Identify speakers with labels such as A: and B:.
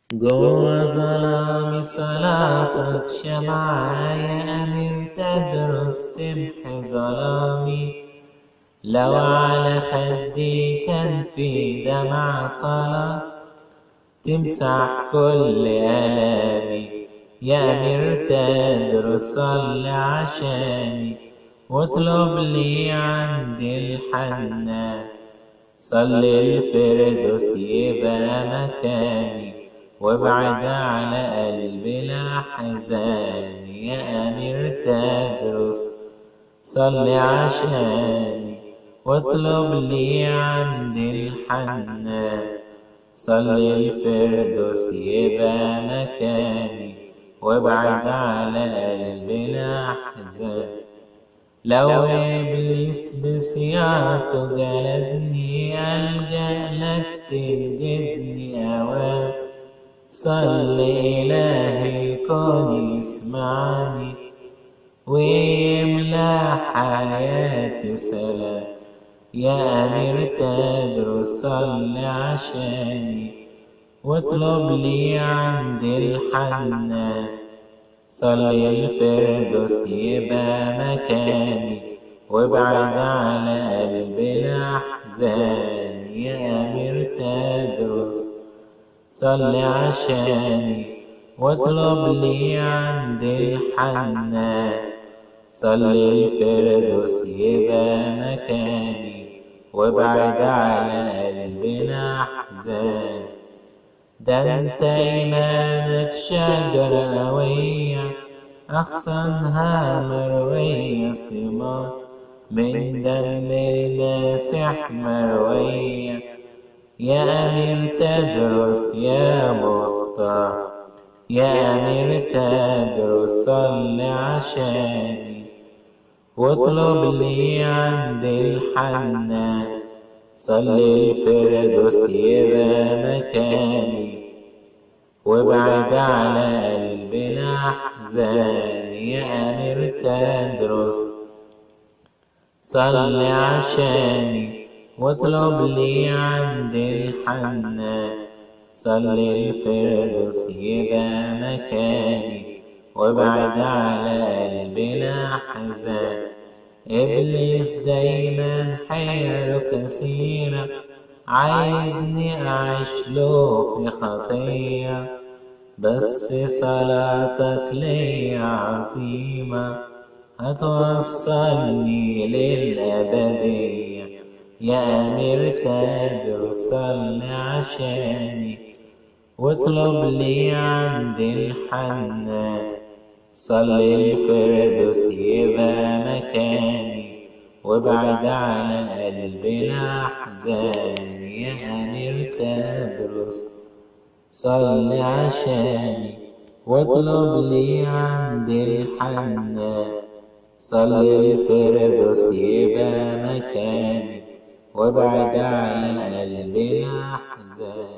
A: جوا ظلام صلاتك شمعة يا أمير تدرس تمحي ظلامي لو على خدي كان في دمع صلاة تمسح كل ألامي يا أمير تدرس صل عشاني واطلب لي عند الحنان صلي الفردوس يبقى مكاني وابعد على قلبي الأحزان يا أمير تدرس صلي عشاني واطلب لي عند الحنان صلي الفردوس يبقى مكاني وابعد على قلبي الأحزان لو إبليس بصياعته جلدني ألجأ لك تنجدني أوام صل إله الكون يسمعني ويملى حياتي سلام يا أمير تدرس صل عشاني واطلب لي عند الحنان صلي الفردوس يبقى مكاني وابعد على قلبي الأحزان يا أمير تدرس صلي عشاني واطلب لي عند الحنان صلي الفردوس يبقى مكاني وابعد على قلبي الأحزان ده انت ايمانك شجرة قوية اغصانها مروية ثمار من دم المسيح مروية يا أمير تدرس يا مختار يا أمير تدرس صل عشاني واطلب لي عند الحنان صلي الفردوس يبقى مكاني وابعد على قلبي الأحزان يا أمير تدرس صلي عشاني واطلب لي عند الحنان صلي الفردوس يبقى مكاني وابعد على قلبي الأحزان إبليس دايما حيله كثيرة عايزني أعيش له في خطية بس صلاتك ليا عظيمة هتوصلني للأبدية يا أمير تدرس صل عشاني واطلب لي عند الحنان صلي الفردوس يبقى مكاني وابعد على قلبي الأحزان يا أمير تدرس صلي عشاني واطلب لي عند الحنان صلي الفردوس يبقى مكاني وابعد على قلبي الأحزان